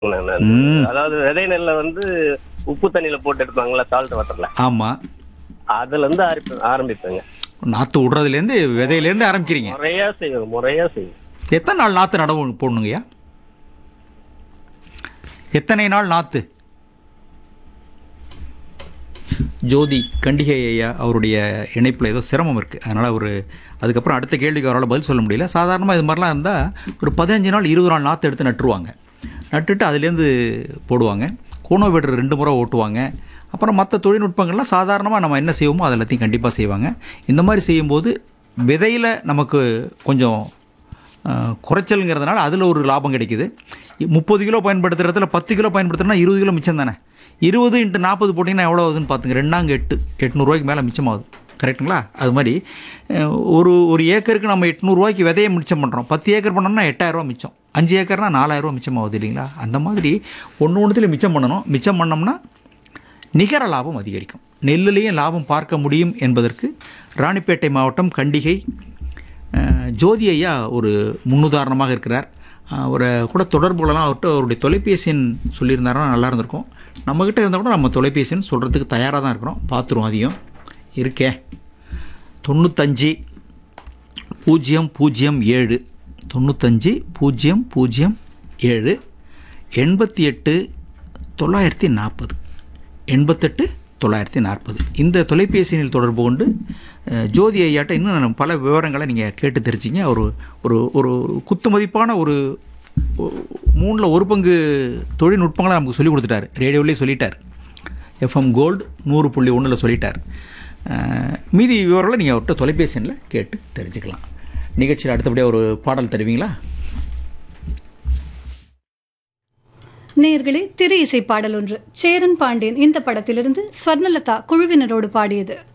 நான் ம். அதாவது விதை நெல்லை வந்து உப்பு தண்ணியில போட்டு எடுப்பாங்கல்ல சால்ட் வாட்டர்ல ஆமாம் அதுல இருந்து ஆரம்பி ஆரம்பிப்பேங்க நாற்று விடுறதுலேருந்து விதையிலேருந்து ஆரம்பிக்கிறீங்க முறையா செய்வோம் முறையா செய்வோம் எத்தனை நாள் நாற்று நடவு போடணுங்கய்யா எத்தனை நாள் நாற்று ஜோதி கண்டிகை ஐயா அவருடைய இணைப்பில் ஏதோ சிரமம் இருக்குது அதனால் அவர் அதுக்கப்புறம் அடுத்த கேள்விக்கு அவரால் பதில் சொல்ல முடியல சாதாரணமாக இது மாதிரிலாம் இருந்தால் ஒரு பதினஞ்சு நாள் இருபது நாள் நாற்று எடுத்து நட்டுருவாங்க நட்டுட்டு அதுலேருந்து போடுவாங்க கோணோ வீடு ரெண்டு முறை ஓட்டுவாங்க அப்புறம் மற்ற தொழில்நுட்பங்கள்லாம் சாதாரணமாக நம்ம என்ன செய்வோமோ அது எல்லாத்தையும் கண்டிப்பாக செய்வாங்க இந்த மாதிரி செய்யும்போது விதையில் நமக்கு கொஞ்சம் அஹ், குறைச்சலுங்கிறதுனால அதில் ஒரு லாபம் கிடைக்குது முப்பது கிலோ பயன்படுத்துறதுல பத்து கிலோ பயன்படுத்துறதுனா இருபது கிலோ மிச்சம் தானே இருபது இன்ட்டு நாற்பது போட்டிங்கன்னா எவ்வளோ ஆகுதுன்னு பார்த்துங்க ரெண்டாங்க எட்டு எட்நூறுவாய்க்கு மேலே மிச்சமாகுது கரெக்ட்டுங்களா அது மாதிரி அஹ், ஒரு ஒரு ஏக்கருக்கு நம்ம எட்நூறுவாய்க்கு விதையை மிச்சம் பண்ணுறோம் பத்து ஏக்கர் பண்ணோம்னா எட்டாயிரரூவா மிச்சம் அஞ்சு ஏக்கர்னா நாலாயிரரூவா மிச்சமாகுது இல்லைங்களா அந்த மாதிரி ஒன்று ஒன்றுத்துல மிச்சம் பண்ணணும் மிச்சம் பண்ணோம்னா நிகர லாபம் அதிகரிக்கும் நெல்லுலேயும் லாபம் பார்க்க முடியும் என்பதற்கு ராணிப்பேட்டை மாவட்டம் கண்டிகை அஹ், ஜோதி ஐயா ஒரு முன்னுதாரணமாக இருக்கிறார் அஹ், அவரை கூட தொடர்பு கொள்ளலாம் அவர்கிட்ட அவருடைய தொலைபேசி எண் சொல்லியிருந்தாருன்னா நல்லா இருந்திருக்கும் நம்மக்கிட்ட இருந்தால் கூட நம்ம தொலைபேசி எண் சொல்கிறதுக்கு தயாராக தான் இருக்கிறோம் பார்த்துருவோம் அதையும் இருக்கே தொண்ணூத்தஞ்சு பூஜ்ஜியம் பூஜ்ஜியம் ஏழு தொண்ணூத்தஞ்சு பூஜ்ஜியம் பூஜ்ஜியம் ஏழு எண்பத்தி எட்டு தொள்ளாயிரத்தி நாற்பது எண்பத்தெட்டு தொள்ளாயிரத்தி நாற்பது இந்த தொலைபேசியில் தொடர்பு கொண்டு அஹ், ஜோதி ஐயாட்ட இன்னும் நான் பல விவரங்களை நீங்கள் கேட்டு தெரிஞ்சிங்க ஒரு ஒரு ஒரு குத்து மதிப்பான ஒரு மூணில் ஒரு பங்கு தொழில்நுட்பங்களை நமக்கு சொல்லி கொடுத்துட்டார் ரேடியோவிலே சொல்லிட்டார் எஃப்எம் கோல்டு நூறு புள்ளி ஒன்றில் சொல்லிட்டார் அஹ், மீதி விவரங்களை நீங்கள் அவர்கிட்ட தொலைபேசி எண்ணில் கேட்டு தெரிஞ்சுக்கலாம் நிகழ்ச்சியில் அடுத்தபடியாக ஒரு பாடல் தருவீங்களா நேயர்களே திரு இசை பாடல் ஒன்று சேரன் பாண்டியன் இந்த படத்திலிருந்து ஸ்வர்ணலதா குழுவினரோடு பாடியது